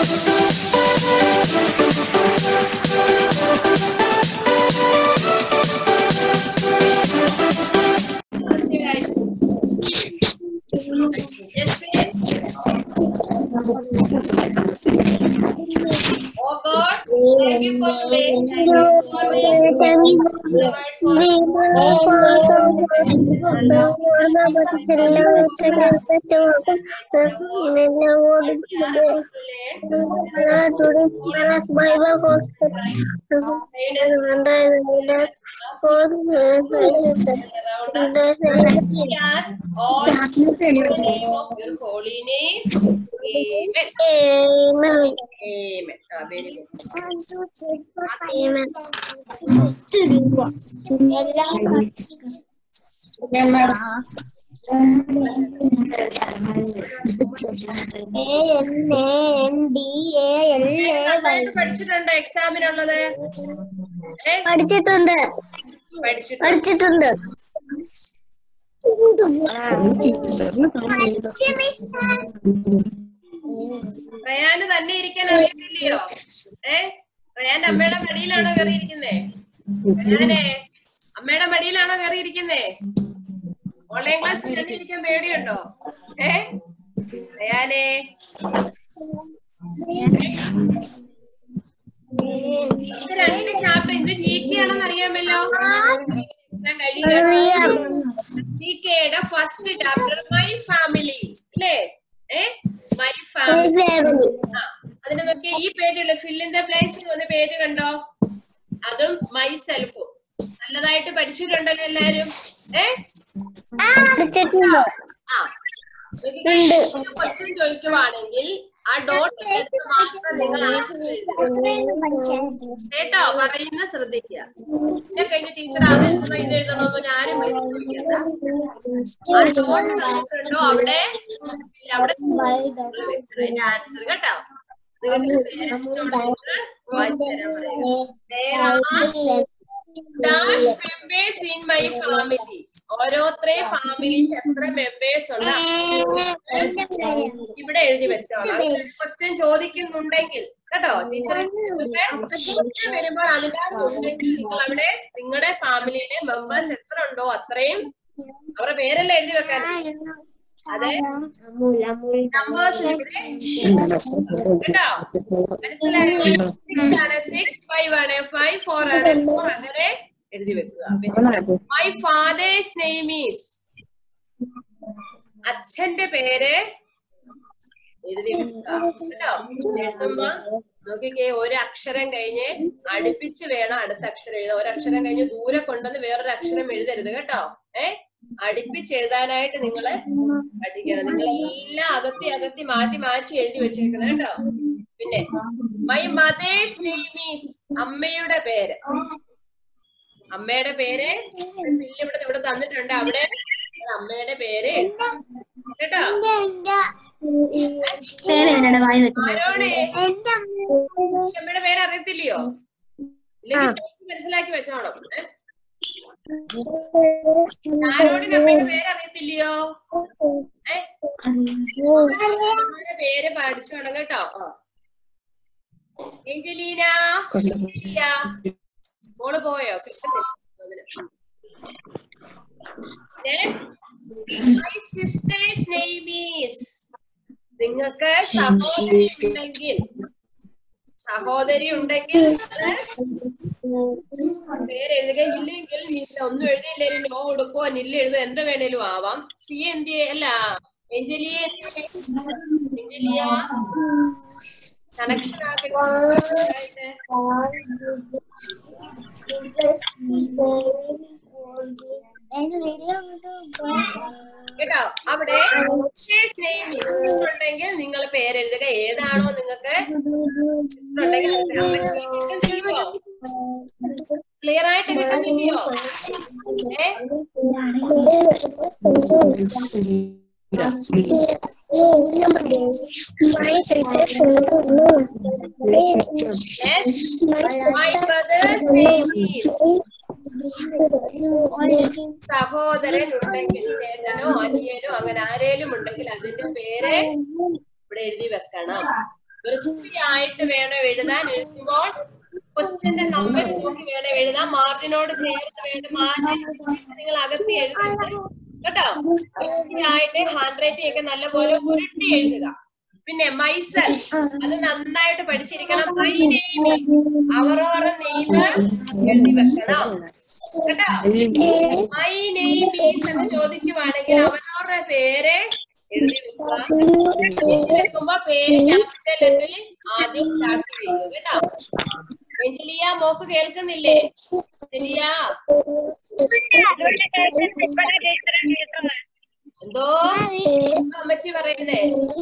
Okay, guys. Yes, please. Oh God, thank you for today. Thank you for being Yes, all the name of your holy name. Amen. Amen. Ah, very good. നന്നായിട്ട് പഠിച്ചിട്ടുണ്ടോ എക്സാമിനുള്ളത് ഏ പഠിച്ചിട്ടുണ്ട് പഠിച്ചിട്ടുണ്ട് പഠിച്ചിട്ടുണ്ട് റയാന് തന്നെ ഇരിക്കാൻ അറിയത്തില്ലയോ ഏ റയാന്റെ അമ്മയുടെ മടിയിലാണോ കയറിയിരിക്കുന്നേ റയാനെ അമ്മയുടെ മടിയിലാണോ കയറിയിരിക്കുന്നേ ഓൺലൈൻ ക്ലാസ്സിൽ തന്നെ ഇരിക്കാൻ പേടിയുണ്ടോ ഏ റയാനെ ഇത് രണ്ട് ചാപ്റ്റർ ഇത് ജി കെ ആണെന്ന് അറിയാമല്ലോ എഴുതാൻ കഴിയില്ല ജി കെയുടെ ഫസ്റ്റ് ചാപ്റ്റർ മൈ ഫാമിലി അല്ലേ ഏ മൈ ഫാമിലി ആ, അതിന് നോക്കിയ ഈ പേരുള്ള ഫില്ലിൻ ദ പ്ലേസിൽ വന്ന പേര് കണ്ടോ അതും മൈ സെൽഫും നല്ലതായിട്ട് പഠിച്ചിട്ടുണ്ടല്ലോ എല്ലാരും ഏ ആ ക്വസ്റ്റ്യൻ ചോദിക്കുവാണെങ്കിൽ ആ ഡോട്ട് എടുത്ത് മാത്രം നിങ്ങൾ ആൻസർ എഴുതുക കേട്ടോ പറയുന്ന ശ്രദ്ധിക്കുക ഞാൻ കഴിഞ്ഞ ടീച്ചർ അത് എഴുതണോ ഇത് എഴുതണോന്ന് ആരും ചോദിക്കണ്ട ആ ഡോട്ട് കണ്ടിട്ടുണ്ടോ അവിടെ ഇല്ല, അവിടെ അതിന്റെ ആൻസർ കേട്ടോ നിങ്ങൾക്ക് parents നോട് നിങ്ങൾ വായിച്ചു തരാൻ പറയുക. There are dash members in my family. ഓരോരുത്തരെ ഫാമിലിയിൽ എത്ര മെമ്പേഴ്സ് ഉണ്ട് ഇവിടെ എഴുതി വെച്ചോളാം ക്വസ്റ്റ്യൻ ചോദിക്കുന്നുണ്ടെങ്കിൽ കേട്ടോ ടീച്ചർ വരുമ്പോൾ അതിനകത്തുണ്ടെങ്കിൽ നിങ്ങൾ അവിടെ നിങ്ങളുടെ ഫാമിലിയിലെ മെമ്പേഴ്സ് എത്ര ഉണ്ടോ അത്രയും അവരുടെ പേരെല്ലാം എഴുതി വെക്കാൻ അതെ നമ്പേഴ്സ് ഇവിടെ കേട്ടോ മനസ്സിലായോ സിക്സ് ആണ് സിക്സ് ഫൈവ് ആണ് ഫൈവ് ഫോർ ആണ് ഫോർ അങ്ങനെ എഴുതി വെക്കുക മൈ ഫാദേഴ്സ് നെയിം ഈസ് അച്ഛന്റെ പേര് എഴുതി വെക്കുക കേട്ടോ എഴുതുമ്പോ നോക്കിക്കേ ഒരു അക്ഷരം കഴിഞ്ഞ് അടുപ്പിച്ച് വേണം അടുത്ത അക്ഷരം എഴുതാൻ ഒരു അക്ഷരം കഴിഞ്ഞ് ദൂരെ കൊണ്ടുവന്ന് വേറൊരു അക്ഷരം എഴുതരുത് കേട്ടോ ഏ അടുപ്പിച്ച് എഴുതാനായിട്ട് നിങ്ങള് പഠിക്കണം നിങ്ങൾ എല്ലാം അകത്തി അകത്തി മാറ്റി മാറ്റി എഴുതി വെച്ചേക്കുന്നത് കേട്ടോ പിന്നെ മൈ മദേഴ്സ് നെയിം ഈസ് അമ്മയുടെ പേര് അമ്മയുടെ പേര് ബില്ല് ഇവിടെ ഇവിടെ തന്നിട്ടുണ്ട് അവിടെ അമ്മയുടെ പേര് എഴുതാം. കേട്ടോ ആരോടെ അമ്മയുടെ പേര് അറിയത്തില്ലയോ ഇല്ലെങ്കിൽ ചോദിച്ച് മനസ്സിലാക്കി വെച്ചോണം ഏ? ആരോടിന് അമ്മയുടെ പേര് അറിയത്തില്ലയോ ഏ അമ്മയുടെ പേര് പഠിച്ചു വേണം കേട്ടോ ആ. എഞ്ചലീന ഇല്ല. മോള് പോയോ കിട്ടുന്നില്ല അതിന്. Yes. My sister's name is. നിങ്ങൾക്ക് സഹോദരി ഉണ്ടെങ്കിൽ സഹോദരി ഉണ്ടെങ്കിൽ നിങ്ങള് പേരെഴുതുക ഇല്ലെങ്കിൽ നില്ല ഒന്നും എഴുതിയില്ലെങ്കിൽ നോ കൊടുക്കോ നില്ല എഴുതുക എന്ത് വേണേലും ആവാം സി എന്ത് അല്ല എഞ്ചലിയ എഞ്ചലിയ കണക്ഷൻ ആക്കട്ടെ കേട്ടോ അവിടെ sisters name is ഉണ്ടെങ്കിൽ നിങ്ങൾ പേരെഴുതുക ഏതാണോ നിങ്ങൾക്ക് ക്ലിയർ ആയിട്ട് എടുക്കുന്നില്ലയോ ഏ yes my brother's name is സഹോദരൻ ഉണ്ടെങ്കിൽ ചേട്ടനോ അനിയനോ അങ്ങനെ ആരേലും ഉണ്ടെങ്കിൽ അതിന്റെ പേര് ഇവിടെ എഴുതി വെക്കണം വൃത്തിയായിട്ട് വേണം എഴുതാൻ എഴുതുമ്പോൾ ക്വസ്റ്റ്യന്റെ നമ്പർ നോക്കി വേണം എഴുതാൻ മാർജിനോട് ചേർത്ത് വേണം മാർജിൻ നിങ്ങൾ അകത്തി എഴുതരുത് കേട്ടോ വൃത്തിയായിട്ട് ഹാൻഡ് റൈറ്റിംഗ് ഒക്കെ നല്ലപോലെ ഉരുട്ടി എഴുതുക പിന്നെ മൈസൽ അത് നന്നായിട്ട് പഠിച്ചിരിക്കണം മൈ നെയിം അവറോറ നെയിം എഴുതി വെക്കണം കേട്ടോ മൈ നെയിം ഈസ് എന്ന് ചോദിക്കുവാണെങ്കിൽ അവനവരുടെ പേര് എഴുതി വെക്കുക എഴുതി വെക്കുമ്പോ പേര് ക്യാപിറ്റൽ ലെറ്ററിൽ ആദ്യം സ്റ്റാർട്ട് ചെയ്യുക കേട്ടോ എഞ്ചലിയ മോക്ക് കേൾക്കുന്നില്ലേ എഞ്ചലിയ എന്തോ എന്തോ അമ്മച്ചി പറയുന്നേ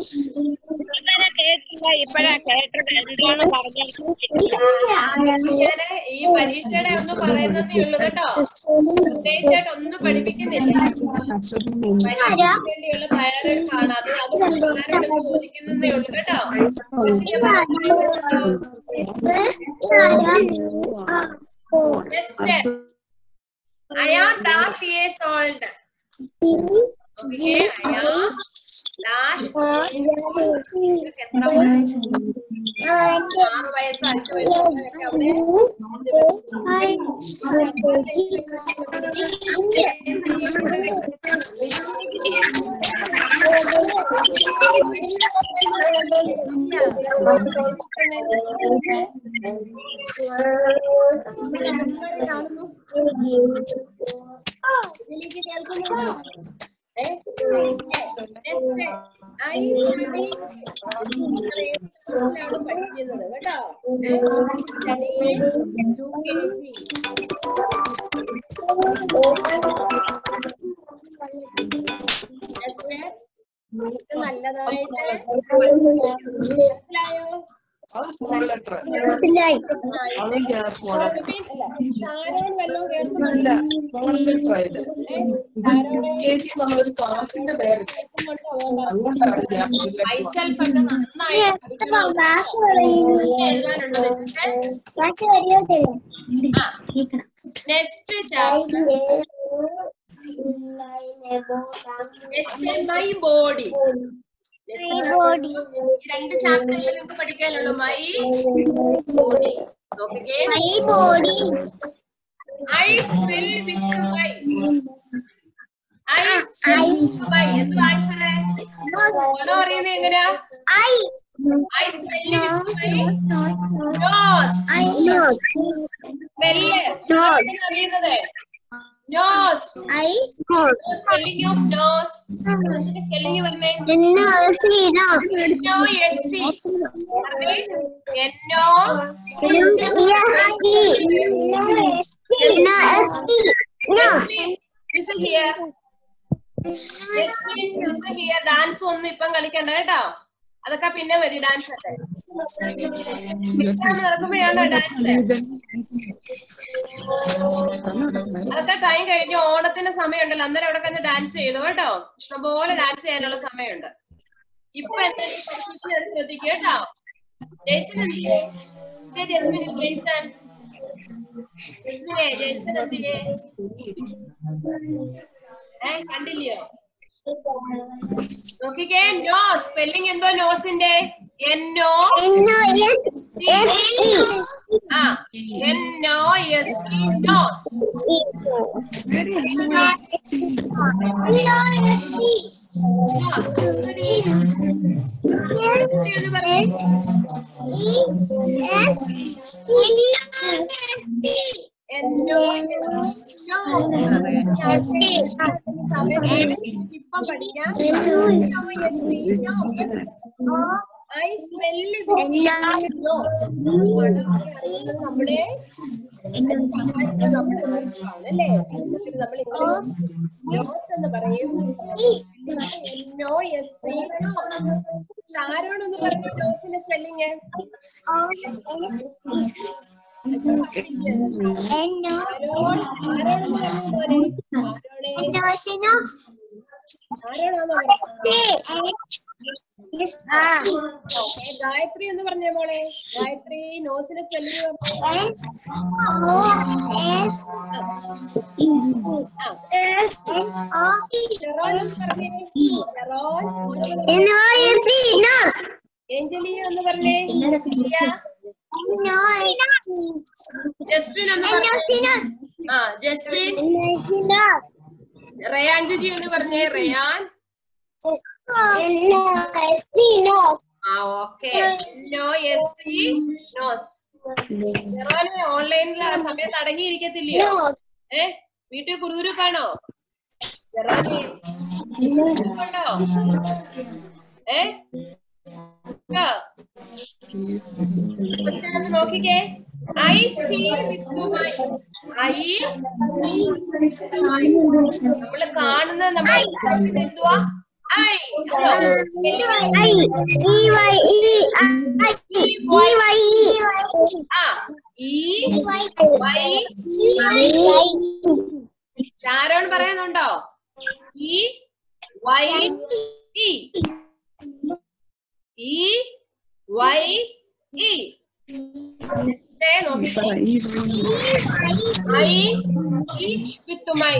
ഇപ്പഴാ കേട്ടത് എന്താണ് പറഞ്ഞത് ഞാന് ഈ പരീക്ഷയുടെ ഒന്ന് പറയുന്നതേ ഉള്ളൂ കേട്ടോ പ്രത്യേകിച്ചായിട്ട് ഒന്നും പഠിപ്പിക്കുന്നില്ല പരീക്ഷയ്ക്ക് വേണ്ടിയുള്ള തയ്യാറെടുപ്പാണ് അത് അത് പിള്ളേരോട് ചോദിക്കുന്നതേ ഉള്ളൂ കേട്ടോ കൊച്ചിന്റെ next I am dash years old okay I am dash നിങ്ങൾക്ക് എത്ര വയസ്സ് ആറ് വയസ്സ് അഞ്ച് വയസ്സൊക്കെ അവിടെ കാണുന്നു ഇതിലേക്ക് കേൾക്കുന്നുണ്ടോ ഏ? Next. I study. ആണ് പഠിക്കുന്നത് കേട്ടോ Studying UKG. Next. ഇത് നല്ലതായിട്ട് മനസ്സിലായോ സ്മോൾ ലെറ്റർ മനസ്സിലായി അതും കേൾക്കോളെ ഷാരോൺ വല്ലതും അല്ല കേൾക്കുന്നുണ്ടോ സ്മോൾ ലെറ്റർ ആയത് ഷാരോണ് കേസി നമ്മളൊരു ക്ലാസിന്റെ പേര് അതുകൊണ്ടാണ് ഞാൻ മൈസെൽഫ് ഒക്കെ നന്നായിട്ട് പഠിക്കണം എഴുതാനുണ്ട് next chapter next my body body. ഈ രണ്ട് ചാപ്റ്റർ നിങ്ങൾക്ക് പഠിക്കാനുള്ളൂ മൈ ബോഡി നോക്കിക്കേ My body. I feel with my I my എന്ത് ആൻസർ ഓണോ അറിയുന്നത് എങ്ങനെയാ I. I smell with my nose I know. Smell Nose. അറിയുന്നത് nose I know. Spelling of nose നോസിന്റെ സ്പെല്ലിംഗ് പറഞ്ഞേ No, see, no. എന്നോ S C പറഞ്ഞേ എന്നോ listen here listen here dance ഒന്നും ഇപ്പം കളിക്കണ്ട കേട്ടോ അതൊക്കെ പിന്നെ മതി ഡാൻസ് ഒക്കെ എക്സാം നടക്കുമ്പോഴാണോ ഡാൻസ് അതൊക്കെ ടൈം കഴിഞ്ഞ് ഓണത്തിന്റെ സമയമുണ്ടല്ലോ അന്നേരം അവിടെ കഴിഞ്ഞ് ഡാൻസ് ചെയ്തു കേട്ടോ ഇഷ്ടംപോലെ ഡാൻസ് ചെയ്യാനുള്ള സമയമുണ്ട് ഇപ്പൊ എന്തായാലും പഠിപ്പിക്കുന്നത് ശ്രദ്ധിക്കുക കേട്ടോ ജയ്സൺ എന്ത് ചെയ്യേ? ഇതേ ജസ്മിൻ ജയ്സൺ ജസ്മിനെ ജയ്സൺ എന്ത് ചെയ്യേ? ഏ കണ്ടില്ലയോ നോക്കിക്കേ നോ സ്പെല്ലിംഗ് എന്തോ നോസിന്റെ എന്നോ ആ എന്നോ എസ് നോസ് എന്ന് പറയും എന്നോ ഇപ്പം പഠിക്കാം ഐ സ്മെല്ല് നമ്മുടെ ആണല്ലേ നമ്മൾ നോസ് എന്ന് പറയും നോ എസ് ആരോടൊന്ന് പറഞ്ഞു നോസിന്റെ സ്പെല്ലിങ് ആരോട് ആരോടൊന്ന് പറഞ്ഞു പോലെ ആരോടെ ആരോടാന്ന് ഓക്കെ ഗായത്രി എന്ന് പറഞ്ഞ മോളെ ഗായത്രി നോസിന്റെ സ്പെല്ലിങ് ഷെറോൺ എന്ന് പറഞ്ഞേ ഷെറോൺ ഏഞ്ചലി എന്ന് പറഞ്ഞേ പ്രിയ ജസ്വിൻ എന്ന് പറഞ്ഞേ ആ ജസ്വിൻ റയാൻ ജിജി എന്ന് പറഞ്ഞേ റയാൻ ആ okay no S T nose ജെറോന് ഓൺലൈനിൽ ആ സമയത്ത് അടങ്ങിയിരിക്കത്തില്ലയോ ഏ വീട്ടിൽ കുറുകുരുപ്പാണോ ജെറോന് കുറുകുരുപ്പുണ്ടോ ഏ ആ. Question ഒന്ന് നോക്കിക്കേ I see with my eye നമ്മള് കാണുന്ന നമ്മൾ എന്തുവാ ഐ ആ ഈ വൈ ഷാരോൺ പറയുന്നുണ്ടോ E Y E E Y E ദേ നോക്കിക്കേ I eat with my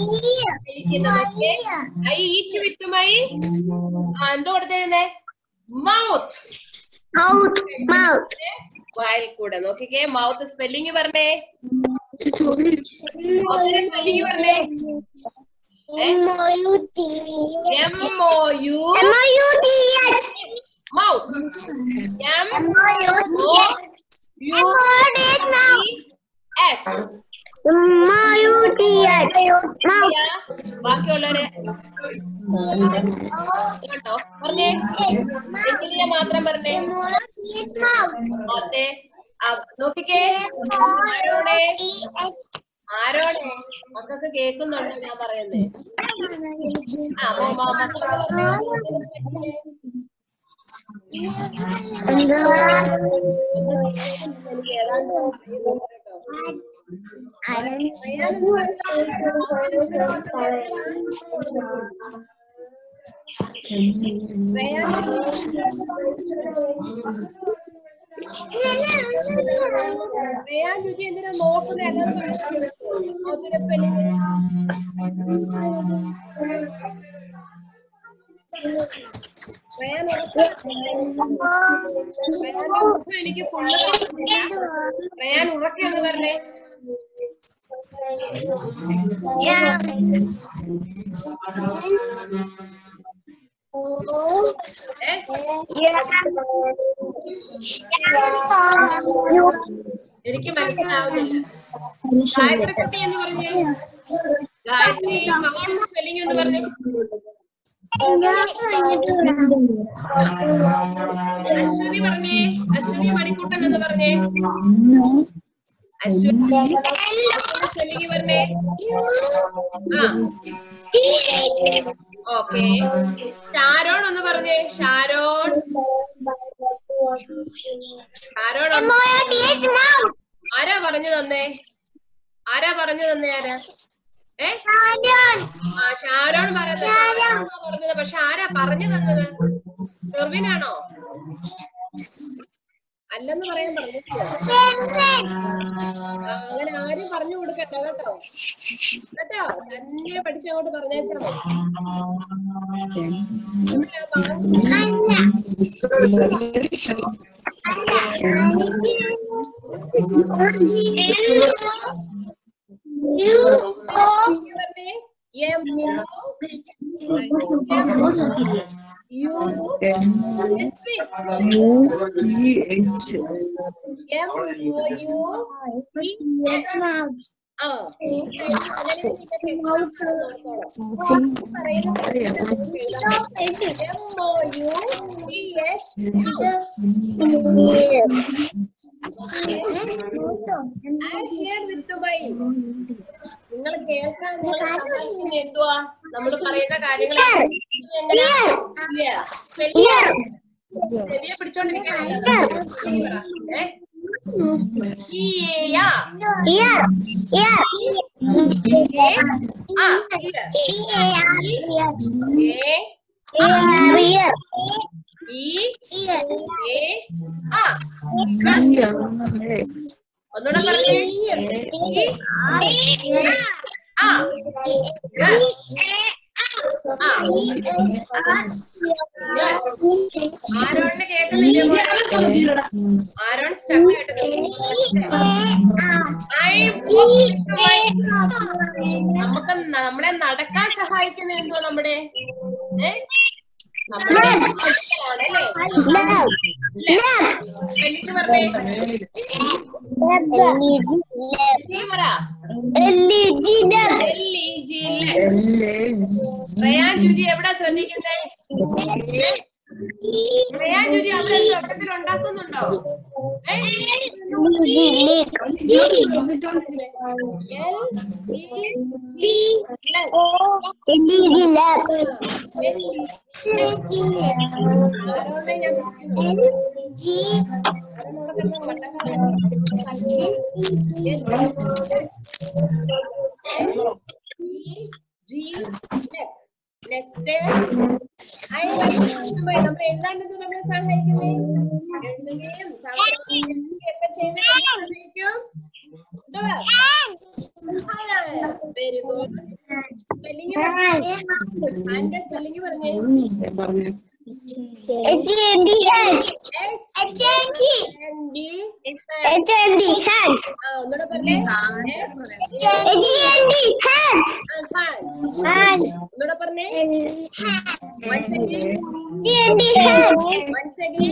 I eat with my എന്തോ കൊടുത്തേന്നേ മൗത്ത് വായിൽ കൂടെ നോക്കിക്കേ മൗത്ത് സ്പെല്ലിംഗ് പറഞ്ഞേ മൗത്തിന്റെ സ്പെല്ലിംഗ് പറഞ്ഞേ M O U mouth M O U H ബാക്കിയുള്ളവരെ കേട്ടോ പറഞ്ഞേ എഞ്ചിനീയർ മാത്രം പറഞ്ഞേ മൗത്തെ ആ, നോക്കിക്കേ ആരോടെ ആരോടെ മക്കൾക്ക് കേൾക്കുന്നുണ്ടോ ഞാൻ പറയുന്നേ ആ മോ- മോ- മക്കളോട് പറഞ്ഞേ. എനിക്ക് ഏതാണ്ട് അറിയുന്നുണ്ട് കേട്ടോ. റയാൻ രുചി എന്തിനാ നോക്കുന്നത് എല്ലാവരും പറഞ്ഞു. മൗത്തിന്റെ spelling. റയാൻ ഉറക്കം റയാന്റെ മുഖം എനിക്ക് ഫുള്ള് കാണുന്നില്ല റയാൻ ഉറക്കെന്ന് പറഞ്ഞേ ഏ? എനിക്ക് മനസ്സിലാവുന്നില്ല ഗായത്രി കുട്ടി എന്ന് പറഞ്ഞേ ഗായത്രി മൗത്തിന്റെ സ്പെല്ലിംഗ് എന്ന് പറഞ്ഞേ അശ്വതി പറഞ്ഞേ അശ്വതി മണിക്കൂട്ടൻ എന്ന് പറഞ്ഞേ അശ്വതി സ്പെല്ലിംഗ് പറഞ്ഞേ ആ ഓക്കെ ഷാരോൺ എന്ന് പറഞ്ഞേ ഷാരോൺ ഷാരോൺ ഒന്ന് ആരാ പറഞ്ഞു തന്നേ ആരാ പറഞ്ഞു തന്നേ ആരാ ഏ ആ ഷാരോൺ പറഞ്ഞത് ഷാരോണാ പറഞ്ഞത് പക്ഷെ ആരാ പറഞ്ഞു തന്നത് സെർവിനാണോ അല്ലെന്ന് പറയാൻ പറഞ്ഞു അങ്ങനെ ആരും പറഞ്ഞു കൊടുക്കണ്ട കേട്ടോ കേട്ടോ തന്നെ പഠിച്ചങ്ങോട്ട് പറഞ്ഞേച്ചാ മതി ഇവിടെ ആ ബാങ്ക് പറഞ്ഞേ M U S P M O U ആ M O U P S നിങ്ങൾ കേൾക്കാൻ നിങ്ങൾ സമ്മതിക്കുന്നത് എന്തുവാ നമ്മൾ പറയുന്ന കാര്യങ്ങൾ ചെവിയെ പിടിച്ചോണ്ടിരിക്കാനല്ല ഏ ഈയ. ഏ? ആ here. ഏ ഈ ഏ ആ ഒന്നുകൂടെ പറഞ്ഞേ ഈ ആ Good. ആ ആരോണിന് കേൾക്കുന്നില്ലേ മോനെ? ആരോൺ സ്റ്റക്ക് നമുക്ക് നമ്മളെ നടക്കാൻ സഹായിക്കുന്ന എന്തോ നമ്മുടെ ഏ? നമ്മുടെ ആണല്ലേ? എനിക്ക് പറഞ്ഞേ നീ പറ L-E-G ല്ലേ? റയാൻ ജുജി എവിടാ ശ്രദ്ധിക്കണ്ടേ റയാൻ ജുജി അവിടെ തുടക്കത്തിൽ ഉണ്ടാക്കുന്നുണ്ടോ ഏ? L, E, L. ആരോടെ ഞാൻ വിളിക്കുന്നു? ആരോടെ കിടന്ന് വട്ടക്കാരൻ. G, നെക്സ്റ്റ് ഐ നമ്മൾ എഴുതാണ്ടത് നമ്മളെ സഹായിക്കുന്നേ എഴുതുകയും സഹായിക്കുകയും ഒക്കെ ചെയ്യുന്നത് സഹായിക്കും വെരി ഗുഡ് സ്പെല്ലിംഗ് ആന്റെ സ്പെല്ലിംഗ് പറഞ്ഞേ H and D ആ ഒന്നുകൂടെ പറഞ്ഞേ ഹാൻഡ് ഒന്നുകൂടെ പറഞ്ഞേ once again once again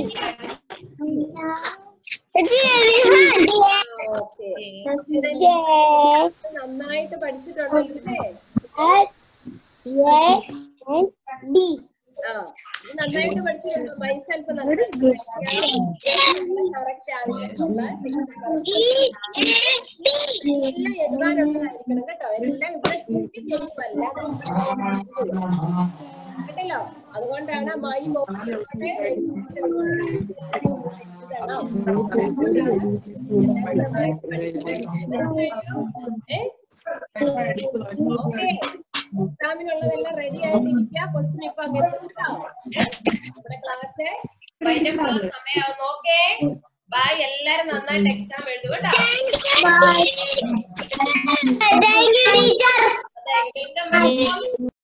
okay നന്നായിട്ട് പഠിച്ചിട്ടുണ്ടല്ലേ ആ ഇത് നന്നായിട്ട് പഠിച്ചിട്ടുണ്ടോ മൈസെൽഫ് നന്നായിട്ട് കറക്റ്റ് ആയിട്ടുള്ള എല്ലാം എഴുതാനുള്ളതായിരിക്കണം കേട്ടോ എല്ലാം ഇവിടെ ചുരുക്കി ചെയ്യുമല്ല കേട്ടല്ലോ അതുകൊണ്ടാണ് മായി മോഹൻ എക്സാമിനുള്ളതെല്ലാം റെഡി ആയിട്ടിരിക്കുക ക്വസ്റ്റ്യൻ ഇപ്പൊ അങ്ങനെ കേട്ടോ നമ്മുടെ ക്ലാസ് വൈകിട്ട് പോകുന്ന സമയമാവും ഓക്കെ ബൈ എല്ലാരും നന്നായിട്ട് എക്സാം എഴുതുക കേട്ടോ Thank you, teacher. അതെ വെൽക്കം